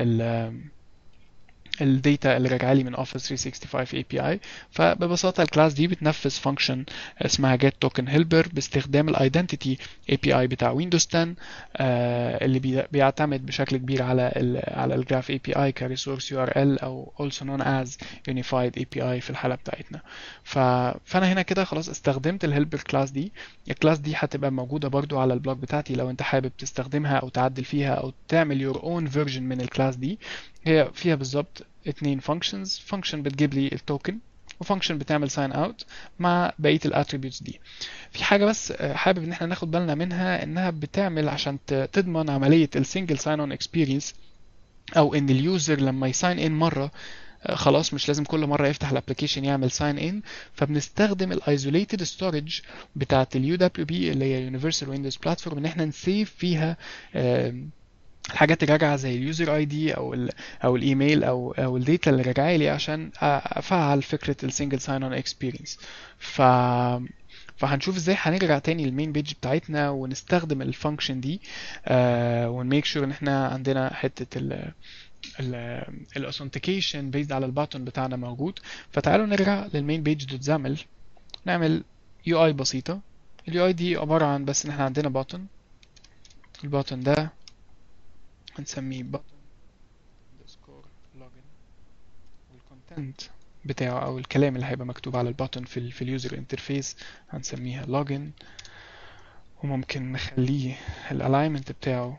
الداتا اللي راجعه لي من Office 365 API فببساطة الكلاس دي بتنفذ فانكشن اسمها get token helper باستخدام الايدنتيتي API بتاع ويندوز 10 آه اللي بيعتمد بشكل كبير على ال على الجراف API كريسورس URL او also known as unified API في الحالة بتاعتنا ف... فانا هنا كده خلاص استخدمت الهيلبر كلاس دي الكلاس دي هتبقى موجودة برضو على البلوج بتاعتي لو انت حابب تستخدمها او تعدل فيها او تعمل your own version من الكلاس دي هي فيها بالظبط اتنين functions function بتجيب لي التوكن وفانكشن بتعمل ساين اوت مع بقيه الاتريبيوتس دي في حاجه بس حابب ان احنا ناخد بالنا منها انها بتعمل عشان تضمن عمليه السنجل ساين اون اكسبيرينس او ان اليوزر لما يساين ان مره خلاص مش لازم كل مره يفتح الابلكيشن يعمل ساين ان فبنستخدم الايزوليتد ستورج بتاعه اليو دبليو بي اللي هي يونيفرسال ويندوز بلاتفورم ان احنا نسيف فيها الحاجات الراجعه زي اليوزر اي دي او ال او الايميل او او الداتا اللي راجعه لي عشان افعل فكره السنجل ساين اون اكسبيرينس ف فهنشوف ازاي هنرجع تاني للمين بيج بتاعتنا ونستخدم الفانكشن دي آه ونميك شور ان احنا عندنا حته ال الاوثنتيكيشن بيزد على الباتون بتاعنا موجود فتعالوا نرجع للمين بيج دوت زامل نعمل يو اي بسيطه اليو اي دي عباره عن بس ان احنا عندنا باتون الباتون ده هنسميه button underscore login والكونتنت بتاعه او الكلام اللي هيبقى مكتوب على البutton في ال في اليوزر انترفيس هنسميها login وممكن نخليه الالاينمنت بتاعه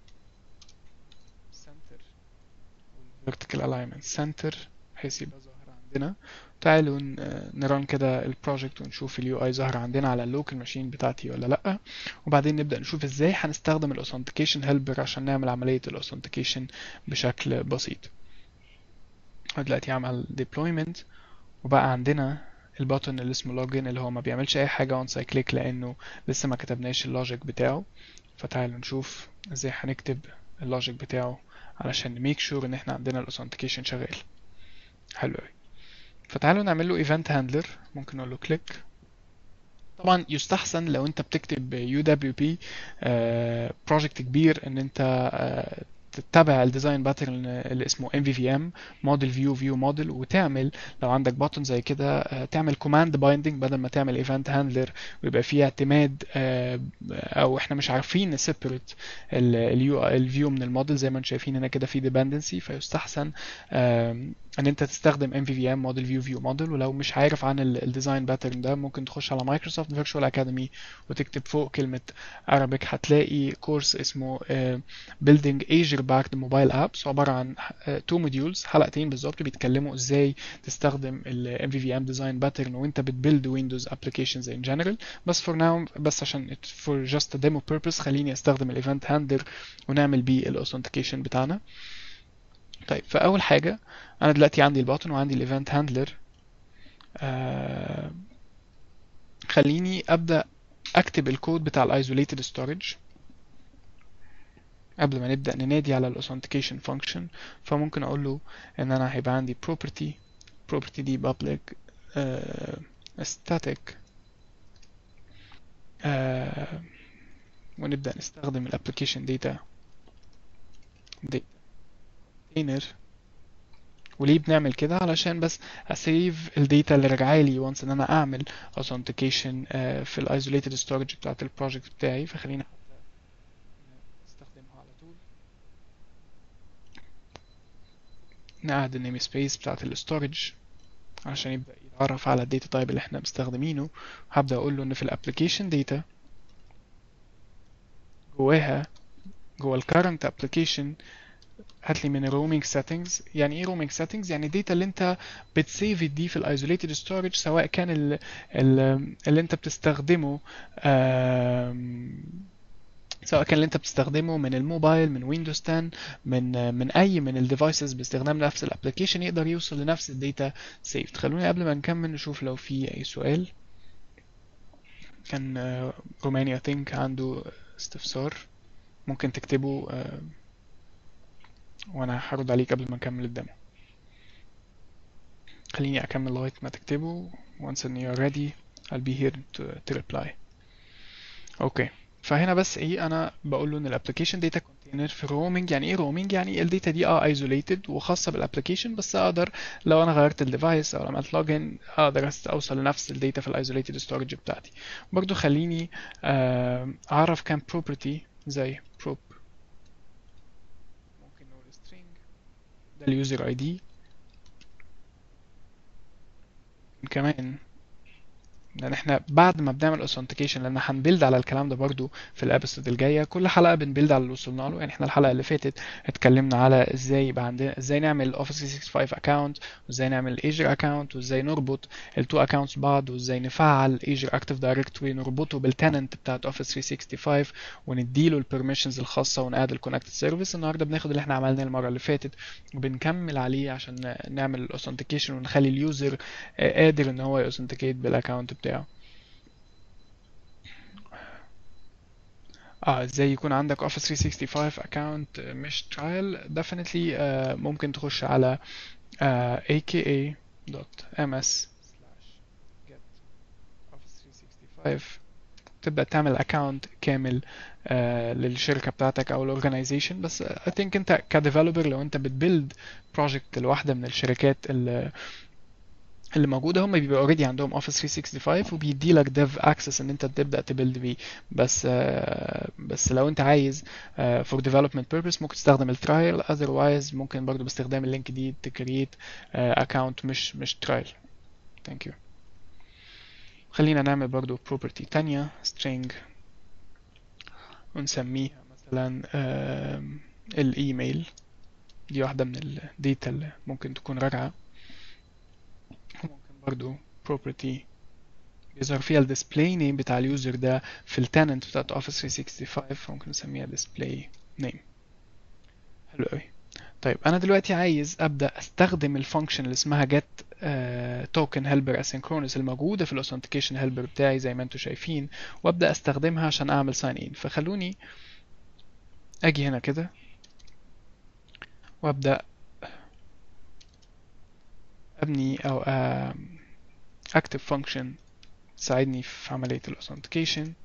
center vertical alignment center بحيث يبقى ظاهر عندنا تعالوا نران كده البروجكت ونشوف اليو اي ظاهر عندنا على اللوكال ماشين بتاعتي ولا لا وبعدين نبدا نشوف ازاي هنستخدم الاوثنتيكيشن هيلبر عشان نعمل عمليه الاوثنتيكيشن بشكل بسيط دلوقتي عمل deployment وبقى عندنا البutton اللي اسمه login اللي هو ما بيعملش اي حاجه once I click لانه لسه ما كتبناش اللوجيك بتاعه فتعالوا نشوف ازاي هنكتب اللوجيك بتاعه علشان نميك شور ان احنا عندنا الاوثنتيكيشن شغال حلو قوي فتعالوا نعمل له ايفنت هاندلر ممكن نقول له كليك طبعا يستحسن لو انت بتكتب يو دبليو بي بروجكت كبير ان انت uh, تتبع الديزاين باترن اللي اسمه ام في في ام موديل فيو فيو موديل وتعمل لو عندك باتون زي كده تعمل كوماند بايندنج بدل ما تعمل ايفنت هاندلر ويبقى فيه اعتماد او احنا مش عارفين نسيبريت اليو الفيو من الموديل زي ما انتم شايفين هنا كده في ديبندنسي فيستحسن ان انت تستخدم ام في في ام موديل فيو فيو موديل ولو مش عارف عن الديزاين باترن ده ممكن تخش على مايكروسوفت فيرتشوال اكاديمي وتكتب فوق كلمه Arabic هتلاقي كورس اسمه Building Azure Backed Mobile Apps عباره عن تو موديولز حلقتين بالظبط بيتكلموا ازاي تستخدم ال MVVM design pattern وانت بتبيلد ويندوز applications in general بس for now بس عشان for just a demo purpose خليني استخدم الايفنت هاندلر ونعمل بيه الاوثنتيكيشن بتاعنا طيب فاول حاجه انا دلوقتي عندي الباتن وعندي الايفنت هاندلر آه خليني ابدا اكتب الكود بتاع الايزوليتد ستورج قبل ما نبدا ننادي على الاوثنتيكيشن فانكشن فممكن اقول له ان انا هيبقى عندي property property دي public uh, static uh, ونبدا نستخدم الابلكيشن داتا container وليه بنعمل كده علشان بس اسيف الداتا اللي راجعه لي وانس ان انا اعمل authentication uh, في الايزوليتد ستورج بتاعت البروجكت بتاعي فخلينا نستخدمها على طول نقعد النيم سبيس بتاعت الستورج عشان يبدا يتعرف على الداتا تايب اللي احنا مستخدمينه هبدا اقول له ان في الابلكيشن داتا جواها جوا الكرنت ابلكيشن هات لي من الرومينج سيتنجز يعني ايه رومينج سيتنجز يعني الداتا اللي انت بتسيف دي في الايزوليتد ستورج سواء كان ال ال اللي انت بتستخدمه سواء كان اللي انت بتستخدمه من الموبايل من ويندوز 10 من من اي من الديفايسز باستخدام نفس الابلكيشن يقدر يوصل لنفس الداتا سيفد خلوني قبل ما نكمل نشوف لو في اي سؤال كان رومانيا ثينك عنده استفسار ممكن تكتبه وانا هرد عليك قبل ما نكمل الدemo خليني اكمل لغايه ما تكتبه once and you're ready I'll be here to, to reply اوكي فهنا بس ايه انا بقول له ان الابلكيشن داتا كونتينر في رومينج يعني ايه رومينج يعني الداتا دي اه ايزوليتد وخاصه بالابلكيشن بس اقدر لو انا غيرت الديفايس او عملت لوجن اقدر اوصل لنفس الداتا في الايزوليتد ستورج بتاعتي برضو خليني آه اعرف كام بروبرتي زي prop ممكن نقول string ده اليوزر اي دي كمان لان احنا بعد ما بنعمل authentication لان هنبيلد على الكلام ده برضو في الابيسود الجايه كل حلقه بنبيلد على اللي وصلنا له يعني احنا الحلقه اللي فاتت اتكلمنا على ازاي يبقى عندنا ازاي نعمل Office 365 account وازاي نعمل Azure account وازاي نربط التو accounts بعض وازاي نفعل Azure Active Directory نربطه بالتننت بتاعت Office 365 ونديله البرميشنز الخاصه ونقاد الكونكتد سيرفيس النهارده بناخد اللي احنا عملناه المره اللي فاتت وبنكمل عليه عشان نعمل الاوثنتيكيشن ونخلي اليوزر قادر ان هو يوثنتيكيت بالاكونت بتاعه اه ازاي يكون عندك Office 365 account مش trial definitely uh, ممكن تخش على uh, aka.ms تبدأ تعمل account كامل uh, للشركة بتاعتك أو الأورجنايزيشن بس I think أنت كديفلوبر لو أنت بتبيلد بروجكت لواحدة من الشركات اللي اللي موجوده هم بيبقى اوريدي عندهم اوفيس 365 وبيدي لك ديف اكسس ان انت تبدا تبيلد بيه بس uh, بس لو انت عايز فور ديفلوبمنت بيربز ممكن تستخدم الترايل اذروايز ممكن برضو باستخدام اللينك دي تكريت اكونت مش مش ترايل ثانك يو خلينا نعمل برضو property تانية string ونسميها مثلا uh, الايميل دي واحدة من الداتا اللي ممكن تكون راجعة ممكن برضو property بيظهر فيها ال display name بتاع اليوزر ده في التننت بتاعت Office 365 ممكن نسميها display name حلو قوي طيب انا دلوقتي عايز ابدا استخدم الفانكشن اللي اسمها get uh, token helper asynchronous الموجوده في الاوثنتيكيشن helper بتاعي زي ما انتم شايفين وابدا استخدمها عشان اعمل sign in فخلوني اجي هنا كده وابدا ابني او اكتب فانكشن تساعدني في عملية الاوثنتيكيشن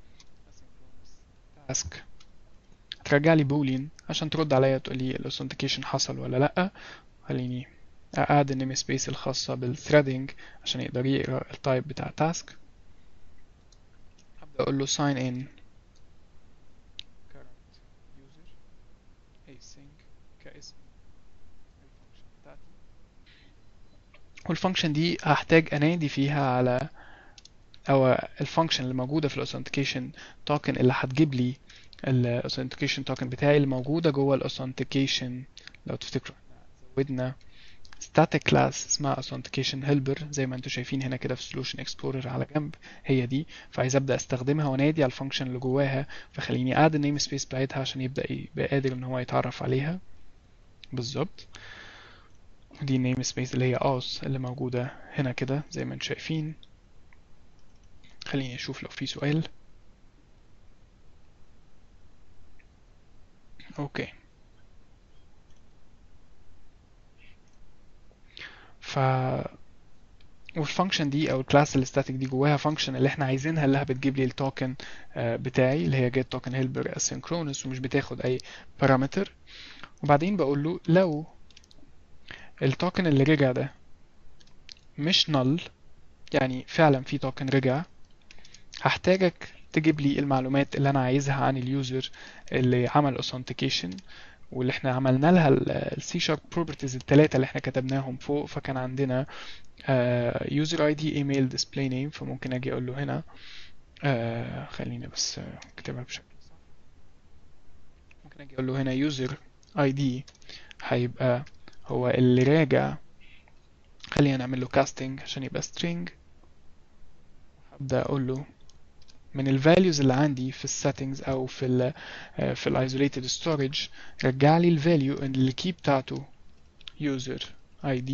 تاسك ترجع لي بولين عشان ترد عليا تقول لي الاوثنتيكيشن حصل ولا لا خليني اقعد النيم سبيس الخاصة بالثريدنج عشان يقدر يقرا التايب بتاع تاسك هبدأ اقول له sign in current user async كاسم الفانكشن بتاعتي والفانكشن دي هحتاج انادي فيها على او الفانكشن اللي موجوده في الاوثنتيكيشن توكن اللي هتجيب لي الاوثنتيكيشن توكن بتاعي اللي موجوده جوه الاوثنتيكيشن لو تفتكروا زودنا static class اسمها authentication helper زي ما انتم شايفين هنا كده في solution explorer على جنب هي دي فعايز ابدا استخدمها وانادي على الفانكشن اللي جواها فخليني اعد النيم سبيس بتاعتها عشان يبدا يبقى قادر ان هو يتعرف عليها بالظبط دي النيم سبيس اللي هي aus اللي موجودة هنا كده زي ما انتم شايفين خليني اشوف لو في سؤال اوكي ف والفانكشن دي او الكلاس الستاتيك دي جواها فانكشن اللي احنا عايزينها اللي بتجيب لي التوكن بتاعي اللي هي get token helper asynchronous ومش بتاخد اي بارامتر وبعدين بقول له لو التوكن اللي رجع ده مش null يعني فعلا في توكن رجع هحتاجك تجيب لي المعلومات اللي انا عايزها عن اليوزر اللي عمل authentication واللي احنا عملنا لها السي شارب بروبرتيز الثلاثه اللي احنا كتبناهم فوق فكان عندنا يوزر اي دي ايميل ديسبلاي نيم فممكن اجي اقول له هنا uh, خلينا بس اكتبها بشكل صح ممكن اجي اقول له هنا يوزر اي دي هيبقى هو اللي راجع خلينا نعمل له كاستنج عشان يبقى string هبدا اقول له من الفاليوز اللي عندي في السيتنجز او في ال في الايزوليتد ستورج رجع لي الفاليو اللي الكي بتاعته user id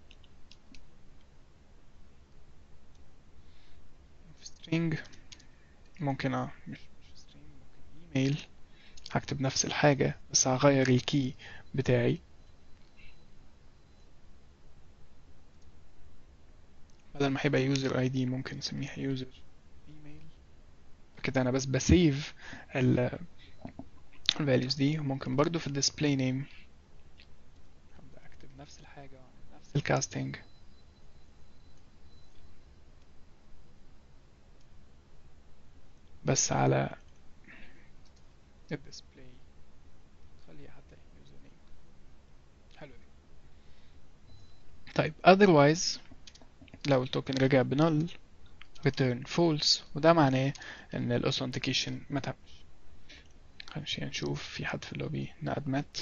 string ممكن اه مش مش string ممكن ايميل هكتب نفس الحاجة بس هغير الكي بتاعي بدل ما هيبقى يوزر اي دي ممكن نسميها يوزر ايميل كده انا بس بسيف ال values دي وممكن برضو في الديسبلاي نيم هبدأ اكتب نفس الحاجة نفس الكاستنج بس على الديسبلاي خليها حتى يوزر نيم حلو طيب otherwise لو التوكن رجع بنل return false وده معناه ان الاوثنتيكيشن ما تمش خلينا نشوف في حد في اللوبي نقد مات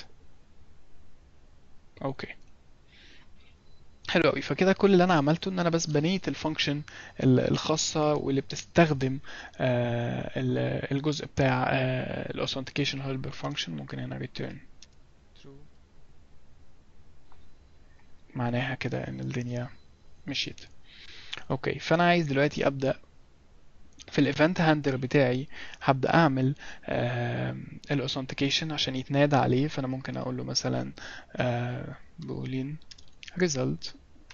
اوكي حلو قوي فكده كل اللي انا عملته ان انا بس بنيت الفانكشن الخاصه واللي بتستخدم آه الجزء بتاع الاوثنتيكيشن هيلبر فانكشن ممكن هنا return true معناها كده ان الدنيا مشيت اوكي فانا عايز دلوقتي ابدا في الايفنت هاندلر بتاعي هبدا اعمل الاوثنتيكيشن عشان يتنادى عليه فانا ممكن اقول له مثلا بولين result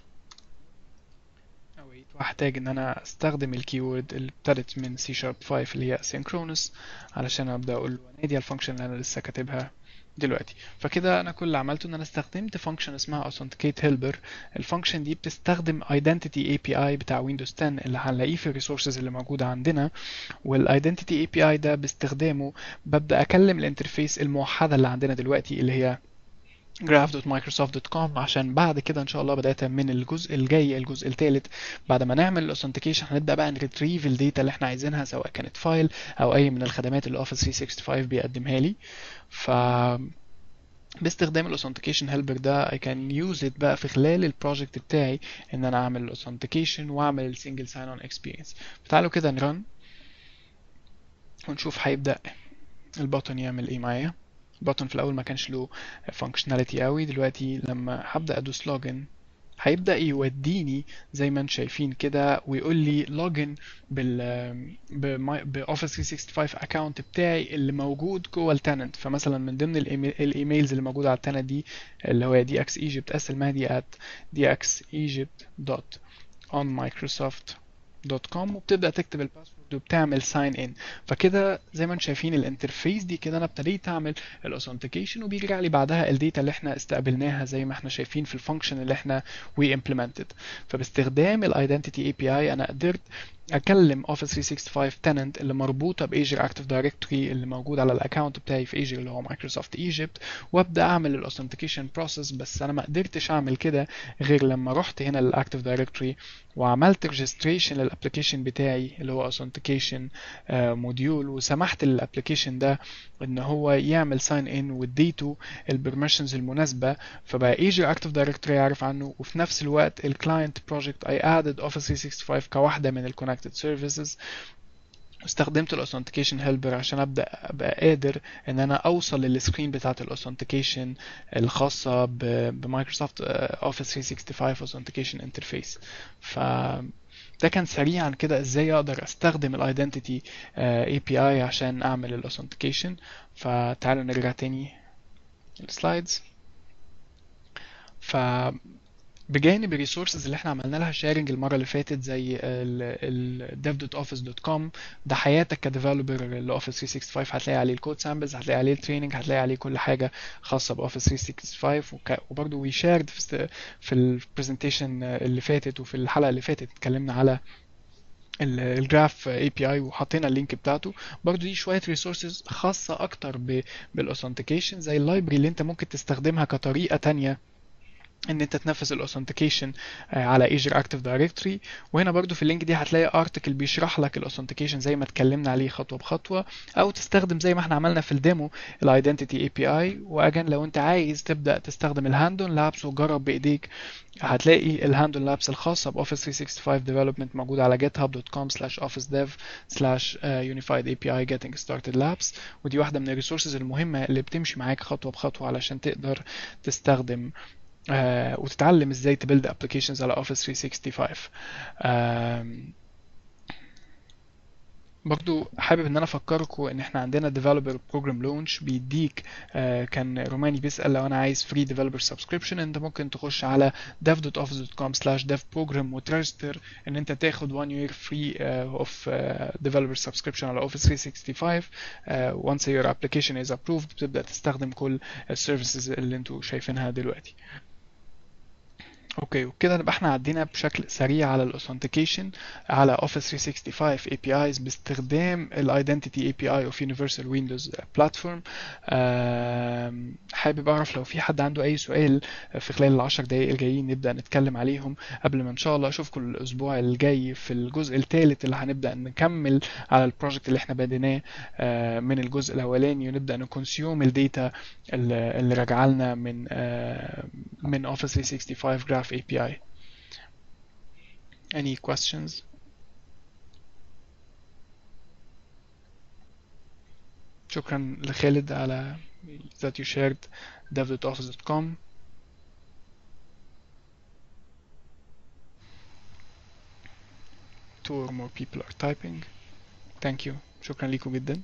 واحتاج ان انا استخدم الكيورد اللي ابتدت من C sharp 5 اللي هي asynchronous علشان ابدا اقول له انادي الفانكشن اللي انا لسه كاتبها دلوقتي فكده انا كل اللي عملته ان انا استخدمت فانكشن اسمها authenticate helper الفانكشن دي بتستخدم identity API بتاع ويندوز 10 اللي هنلاقيه في الريسورسز اللي موجوده عندنا والايدنتيتي API ده باستخدامه ببدا اكلم الانترفيس الموحده اللي عندنا دلوقتي اللي هي graph.microsoft.com عشان بعد كده ان شاء الله بدايه من الجزء الجاي الجزء الثالث بعد ما نعمل الاوثنتيكيشن هنبدا بقى نريتريف الداتا اللي احنا عايزينها سواء كانت فايل او اي من الخدمات اللي اوفيس 365 بيقدمها لي ف باستخدام الاوثنتيكيشن هيلبر ده I can use it بقى في خلال البروجكت بتاعي ان انا اعمل الاوثنتيكيشن واعمل السنجل ساين اون اكسبيرينس فتعالوا كده نرن ونشوف هيبدا البطن يعمل ايه معايا البطن في الاول ما كانش له فانكشناليتي قوي دلوقتي لما هبدا ادوس لوجن هيبدا يوديني زي ما انتم شايفين كده ويقول لي لوجن بال باوفيس 365 اكونت بتاعي اللي موجود جوه التننت فمثلا من ضمن الايميلز اللي موجوده على التننت دي اللي هو دي اكس ايجيبت اس المهدي at dxegypt.onmicrosoft.com وبتبدا تكتب الباسورد وبتعمل ساين ان فكده زي ما انتم شايفين الانترفيس دي كده انا ابتديت اعمل الاوثنتيكيشن وبيرجع لي بعدها الداتا اللي احنا استقبلناها زي ما احنا شايفين في الفانكشن اللي احنا وي امبلمنتد فباستخدام الايدنتيتي اي بي اي انا قدرت اكلم اوفيس 365 تننت اللي مربوطه بايجر اكتف دايركتوري اللي موجود على الاكونت بتاعي في ايجر اللي هو مايكروسوفت ايجيبت وابدا اعمل الاوثنتيكيشن بروسيس بس انا ما قدرتش اعمل كده غير لما رحت هنا للاكتف دايركتوري وعملت ريجستريشن للابلكيشن بتاعي اللي هو اوثنتيكيشن موديول وسمحت للابلكيشن ده ان هو يعمل ساين ان واديته البرميشنز المناسبه فبقى ايجر اكتف دايركتوري يعرف عنه وفي نفس الوقت الكلاينت بروجكت اي ادد اوفيس 365 كواحده من الكونكتد سيرفيسز واستخدمت الاوثنتيكيشن هيلبر عشان ابدا ابقى قادر ان انا اوصل للسكرين بتاعه الاوثنتيكيشن الخاصه بمايكروسوفت اوفيس 365 اوثنتيكيشن انترفيس ف ده كان سريعا كده ازاي اقدر استخدم الايدنتيتي اي بي اي عشان اعمل الاوثنتيكيشن فتعالوا نرجع تاني السلايدز ف بجانب الريسورسز اللي احنا عملنا لها شيرنج المره اللي فاتت زي ال dev.office.com ده حياتك كديفلوبر لاوفيس 365 هتلاقي عليه الكود سامبلز هتلاقي عليه التريننج هتلاقي عليه كل حاجه خاصه باوفيس 365 وبرده وي شيرد في البرزنتيشن اللي فاتت وفي الحلقه اللي فاتت اتكلمنا على الجراف اي بي اي وحطينا اللينك بتاعته برضو دي شويه ريسورسز خاصه اكتر بالاوثنتيكيشن زي اللايبرري اللي انت ممكن تستخدمها كطريقه تانية ان انت تنفذ الاوثنتيكيشن على ايجر اكتف دايركتوري وهنا برضو في اللينك دي هتلاقي ارتكل بيشرح لك الاوثنتيكيشن زي ما اتكلمنا عليه خطوه بخطوه او تستخدم زي ما احنا عملنا في الديمو الايدنتيتي اي بي اي واجن لو انت عايز تبدا تستخدم الهاندون لابس وجرب بايديك هتلاقي الهاندون لابس الخاصه باوفيس 365 ديفلوبمنت موجوده على github.com slash office dev slash unified API getting started labs ودي واحده من الريسورسز المهمه اللي بتمشي معاك خطوه بخطوه علشان تقدر تستخدم آه وتتعلم ازاي تبيلد ابلكيشنز على اوفيس 365 آه برضو حابب ان انا افكركم ان احنا عندنا ديفلوبر بروجرام لونش بيديك آه كان روماني بيسال لو انا عايز فري ديفلوبر سبسكريبشن انت ممكن تخش على dev.office.com/devprogram وتريجستر ان انت تاخد 1 year free uh, of uh, developer subscription على اوفيس 365 uh, once your application is approved بتبدا تستخدم كل السيرفيسز اللي انتوا شايفينها دلوقتي اوكي وكده نبقى احنا عدينا بشكل سريع على الاوثنتيكيشن على Office 365 APIs باستخدام الايدنتيتي API of Universal Windows Platform آم، حابب اعرف لو في حد عنده اي سؤال في خلال العشر دقايق الجايين نبدأ نتكلم عليهم قبل ما ان شاء الله اشوفكم الاسبوع الجاي في الجزء الثالث اللي هنبدأ نكمل على البروجكت اللي احنا باديناه آه، من الجزء الاولاني ونبدأ نكونسيوم الداتا اللي اللي راجعه لنا من آه، من Office 365 Graph API. Any questions? شكرا لخالد على that you shared dev.office.com two or more people are typing thank you شكرا لكم جدا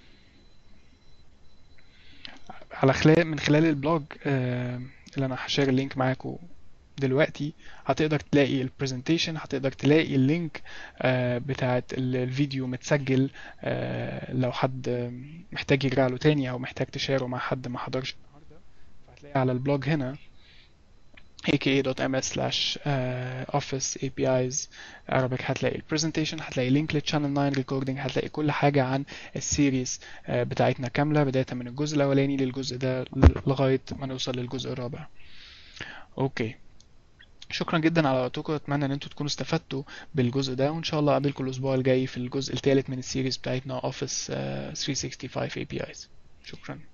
على خلال من خلال البلوج آه، اللي انا هشير اللينك معاكم دلوقتي هتقدر تلاقي البرزنتيشن هتقدر تلاقي اللينك آه، بتاعت ال- الفيديو متسجل آه، لو حد آه، محتاج يرجع له تاني او محتاج تشاره مع حد ما حضرش النهارده فهتلاقي على البلوج هنا aka.ms slash uh, office apis Arabic هتلاقي البرزنتيشن هتلاقي لينك للشانل 9 ريكوردنج هتلاقي كل حاجة عن السيريز uh, بتاعتنا كاملة بداية من الجزء الأولاني للجزء ده لغاية ما نوصل للجزء الرابع اوكي شكرا جدا على وقتكم اتمنى ان انتوا تكونوا استفدتوا بالجزء ده وان شاء الله اقابلكم الاسبوع الجاي في الجزء الثالث من السيريز بتاعتنا Office uh, 365 APIs شكرا